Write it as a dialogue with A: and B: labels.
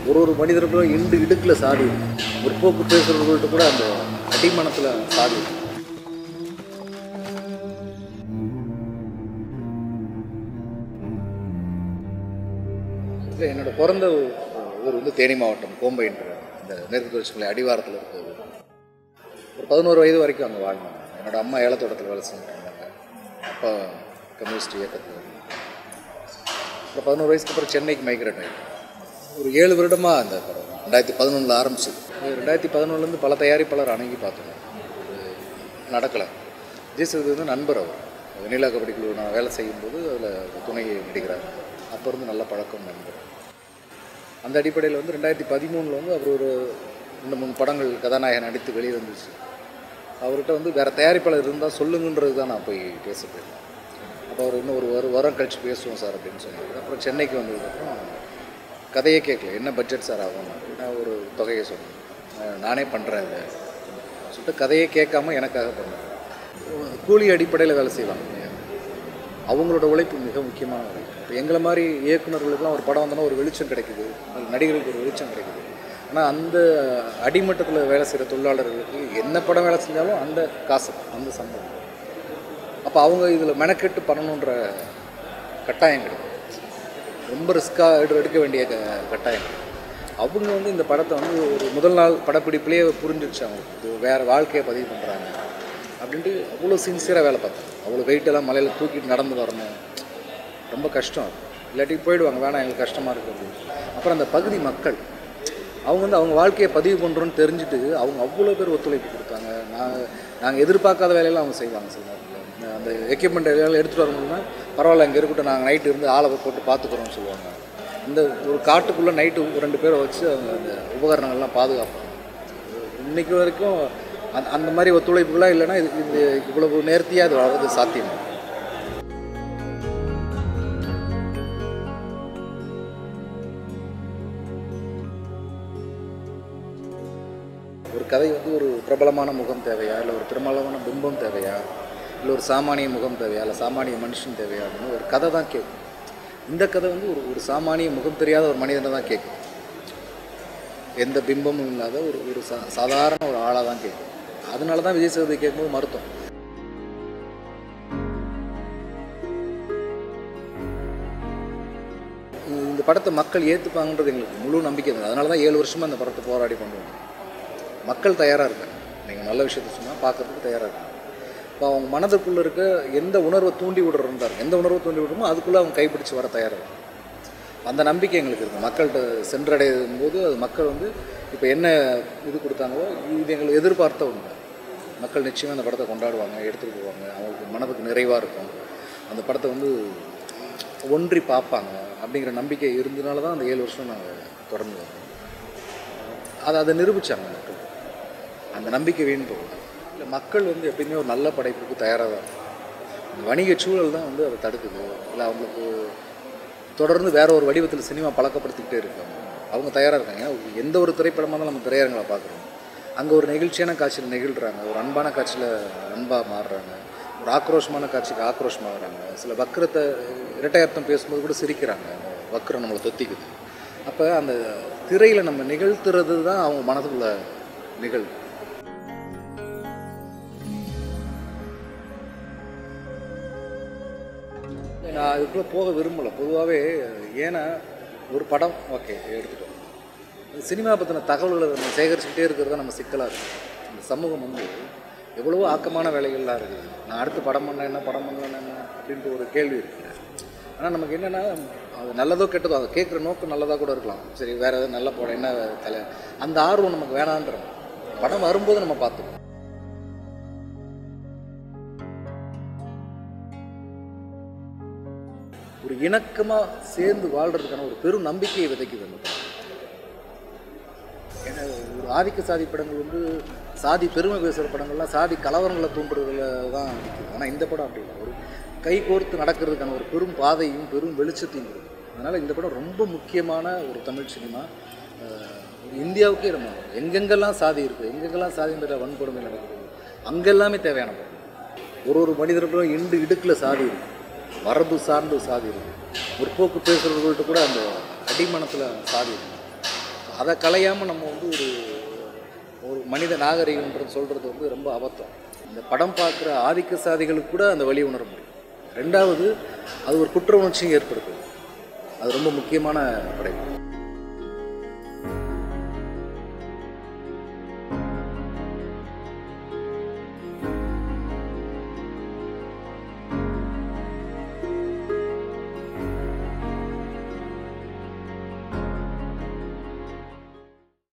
A: ஒரு ஒரு மனிதர்களும் இண்டு இடுக்கில் சாதி இருக்கும். முற்போக்கு பேசுகிறவர்கள்ட்ட கூட அந்த அடிமனத்தில் சாதி இருக்கும். இல்லை என்னோட பிறந்த ஊ- ஊர் வந்து தேனி மாவட்டம் கோம்பைன்ற இந்த மேற்கு தொடர்ச்சி மலை அடிவாரத்தில் இருக்க ஊர் ஒரு பதினோரு வயது வரைக்கும் அங்கே வாழ்ந்தேன் என்னோட அம்மா ஏலத்தோட்டத்தில் வேலை செஞ்சுட்டு இருந்தாங்க அப்பா கம்யூனிஸ்ட் இயக்கத்தில் அப்புறம் பதினோரு வயசுக்கு அப்புறம் சென்னைக்கு மைக்ரேட் ஆகிட்டேன் ஒரு ஏழு வருடமாக அந்த படம் ரெண்டாயிரத்தி பதினொன்றில் ஆரம்பிச்சது ரெண்டாயிரத்தி பதினொன்றுலேருந்து பல தயாரிப்பாளர் அணுகி பார்த்தோம் நடக்கலை விஜய் சேதுபதி வந்து நண்பர் அவர் வெண்ணிலா கபடி குழு நான் வேலை செய்யும்போது அதில் துணை நடிக்கிறார் அப்போ இருந்து நல்ல பழக்கம் நண்பர் அந்த அடிப்படையில் வந்து ரெண்டாயிரத்தி பதிமூணில் வந்து அவர் ஒரு ரெண்டு மூணு படங்கள் கதாநாயகன் நடித்து வெளியே வந்துச்சு அவர்கிட்ட வந்து வேறு தயாரிப்பாளர் இருந்தால் சொல்லுங்கன்றது தான் நான் போய் பேச போயிருந்தேன் அப்போ அவர் இன்னும் ஒரு ஒரு வாரம் கழிச்சு பேசுவோம் சார் அப்படின்னு சொன்னார் அப்புறம் சென்னைக்கு வந்ததுக்கப்புறம் கதையே கேட்கல என்ன பட்ஜெட் சார் ஆகும் நான் ஒரு தொகையை சொன்னேன் அஹ் நானே பண்ணுறேன் இதை சொல்லிட்டு கதையே கேட்காம எனக்காக பண்ணேன் கூலி அடிப்படையில் வேலை செய்வாங்க அவங்களோட உழைப்பு மிக முக்கியமான உழைப்பு இப்போ எங்களை மாதிரி இயக்குனர்களுக்கெல்லாம் ஒரு படம் வந்தோன்னா ஒரு வெளிச்சம் கிடைக்குது அது நடிகர்களுக்கு ஒரு வெளிச்சம் கிடைக்குது ஆனால் அந்த அடிமட்டத்தில் வேலை செய்கிற தொழிலாளர்களுக்கு என்ன படம் வேலை செஞ்சாலும் அந்த காசு அந்த சம்பளம் அப்போ அவங்க இதில் மெனக்கெட்டு பண்ணணுன்ற கட்டாயம் கிடையாது ரொம்ப ரிஸ்க்காக எடுக்க வேண்டிய க கட்டாயம் கிடையாது. அவங்க வந்து இந்த படத்தை வந்து ஒரு முதல் நாள் படப்பிடிப்புலேயே புரிஞ்சிருச்சு அவங்களுக்கு இது வேறு வாழ்க்கையை பதிவு பண்ணுறாங்க அப்படின்ட்டு அவ்வளோ சின்சியராக வேலை பார்த்தேன் அவ்வளோ வெயிட்டெல்லாம் மலையில் தூக்கிட்டு நடந்து வரணும் ரொம்ப கஷ்டம் அது. இல்லாட்டி போயிடுவாங்க வேணாம் எங்களுக்கு கஷ்டமாக இருக்குது அப்படின்னு அப்புறம் அந்த பகுதி மக்கள் அவங்க வந்து அவங்க வாழ்க்கையை பதிவு பண்ணுறோன்னு தெரிஞ்சுட்டு அவங்க அவ்வளோ பேர் ஒத்துழைப்பு கொடுத்தாங்க நாங்கள் நாங்கள் எதிர்பார்க்காத வேலையெல்லாம் அவங்க செய்வாங்க சில நேரத்தில் அந்த எக்யூப்மெண்ட் எல்லாம் எடுத்துகிட்டு வர முடியும்னா பரவாயில்ல இங்கே இருக்கட்டும் நாங்கள் நைட்டு இருந்து ஆளை போட்டு பார்த்துக்குறோம்னு சொல்லுவாங்க இந்த ஒரு காட்டுக்குள்ளே நைட்டு ரெண்டு பேரை வச்சு அவங்க அந்த உபகரணங்கள்லாம் பாதுகாப்பாங்க இன்னைக்கு வரைக்கும் அந்த அந்த மாதிரி ஒத்துழைப்புகளாக இல்லைன்னா இது இது இவ்வளவு நேர்த்தியாக அது வளர்றது சாத்தியம் ஒரு கதை வந்து ஒரு பிரபலமான முகம் தேவையா இல்லை ஒரு பிரபலமான பிம்பம் தேவையா இல்லை ஒரு சாமானிய முகம் தேவையா இல்லை சாமானிய மனுஷன் தேவையா அப்படின்னு ஒரு கதை தான் கேட்கும் இந்த கதை வந்து ஒரு ஒரு சாமானிய முகம் தெரியாத ஒரு மனிதனை தான் கேட்கும் எந்த பிம்பமும் இல்லாத ஒரு ஒரு சா சாதாரண ஒரு ஆளாக தான் கேட்கும் அதனால தான் விஜய் சேதுபதி கேட்கும்போது மருத்துவம் இந்த படத்தை மக்கள் ஏற்றுப்பாங்கன்றது எங்களுக்கு முழு நம்பிக்கை இருந்தது அதனால தான் ஏழு வருஷமாக இந்த படத்தை போராடி பண்ணுவோம் மக்கள் தயாராக இருக்காங்க நீங்கள் நல்ல விஷயத்த சொன்னால் பார்க்கறதுக்கு தயாராக இருக்காங்க இப்போ அவங்க மனதுக்குள்ளே இருக்க எந்த உணர்வை தூண்டி விடுறோன்றாரு எந்த உணர்வை தூண்டி விடுறோமோ அதுக்குள்ளே அவங்க கைப்பிடிச்சு வர தயாராக இருக்காங்க அந்த நம்பிக்கை எங்களுக்கு இருக்குது மக்கள்கிட்ட சென்றடையும் போது அது மக்கள் வந்து இப்போ என்ன இது கொடுத்தாங்களோ இது எங்களுக்கு எதிர்பார்த்த ஒன்று மக்கள் நிச்சயமாக அந்த படத்தை கொண்டாடுவாங்க எடுத்துகிட்டு போவாங்க அவங்களுக்கு மனதுக்கு நிறைவாக இருக்கும் அந்த படத்தை வந்து ஒன்றி பார்ப்பாங்க அப்படிங்கிற நம்பிக்கை இருந்தனால தான் அந்த ஏழு வருஷம் நாங்கள் தொடர்ந்து வரோம் அதை அதை நிரூபித்தாங்க மக்கள் அந்த நம்பிக்கை வீண் போகல இல்லை மக்கள் வந்து எப்பயுமே ஒரு நல்ல படைப்புக்கு தயாராக தான் இருக்காங்க. வணிக சூழல் தான் வந்து அதை தடுக்குது இல்லை அவங்களுக்கு தொடர்ந்து வேற ஒரு வடிவத்தில் சினிமா பழக்கப்படுத்திக்கிட்டே இருக்காங்க அவங்க தயாராக இருக்காங்க ஏன்னா எந்த ஒரு திரைப்படமாக இருந்தாலும் நம்ம திரையரங்களை பார்க்குறோம் அங்கே ஒரு நெகிழ்ச்சியான காட்சியில் நெகிழ்றாங்க ஒரு அன்பான காட்சியில் அன்பாக மாறுறாங்க ஒரு ஆக்ரோஷமான காட்சிக்கு ஆக்ரோஷமாகறாங்க சில வக்கரத்தை இரட்டை அர்த்தம் பேசும்போது கூட சிரிக்கிறாங்க அந்த வக்கரம் நம்மளை தொத்திக்குது அப்போ அந்த திரையில் நம்ம நிகழ்த்துறது தான் அவங்க மனதுக்குள்ள நிகழ்வு நான் அதுக்குள்ளே போக விரும்பலை பொதுவாகவே ஏன்னா ஒரு படம் ஓகே எடுத்துட்டோம் சினிமா பற்றின தகவல்களை நம்ம சேகரிச்சுக்கிட்டே இருக்கிறது தான் நம்ம சிக்கலாக இருக்குது இந்த சமூகம் வந்து எவ்வளவோ ஆக்கமான வேலைகள்லாம் இருக்குது நான் அடுத்து படம் பண்ண என்ன படம் பண்ணலன்னு என்ன அப்படின்ட்டு ஒரு கேள்வி இருக்குது ஆனால் நமக்கு என்னென்னா அது நல்லதோ கெட்டதோ அதை கேட்குற நோக்கம் நல்லதாக கூட இருக்கலாம் சரி வேறு எதாவது நல்ல படம் என்ன தலை அந்த ஆர்வம் நமக்கு வேணான்றோம் படம் வரும்போது நம்ம பார்த்துக்கணும் ஒரு இணக்கமாக சேர்ந்து வாழ்கிறதுக்கான ஒரு பெரும் நம்பிக்கையை விதைக்குது அந்த படம் ஏன்னா ஒரு ஆதிக்க சாதி படங்கள் வந்து சாதி பெருமை பேசுகிற படங்கள்லாம் சாதி கலவரங்களை தூண்டுறதுல தான் நிற்குது ஆனால் இந்த படம் அப்படி இல்லை ஒரு கை கோர்த்து நடக்கிறதுக்கான ஒரு பெரும் பாதையும் பெரும் வெளிச்சத்தையும் கொடுக்கும் அதனால் இந்த படம் ரொம்ப முக்கியமான ஒரு தமிழ் சினிமா அஹ், இந்தியாவுக்கே ரொம்ப எங்கெங்கெல்லாம் சாதி இருக்குது எங்கெங்கெல்லாம் சாதி என்ற வன்கொடுமை நடக்குது அங்கெல்லாமே தேவையான படம் ஒரு ஒரு மனிதர்களும் இண்டு இடுக்கில் சாதி இருக்கு மரபு சார்ந்து சாதி இருக்கு முற்போக்கு பேசுகிறவர்கள்ட்ட கூட அந்த அடிமனத்தில் சாதி இருக்கு அதை கலையாமல் நம்ம வந்து ஒரு ஒரு மனித நாகரிகம்ன்றது சொல்கிறது வந்து ரொம்ப அபத்தம் இந்த படம் பார்க்குற ஆதிக்க சாதிகளுக்கு கூட அந்த வழி உணர முடியும் ரெண்டாவது அது ஒரு குற்ற உணர்ச்சியும் ஏற்படுத்துது அது ரொம்ப முக்கியமான படைப்பு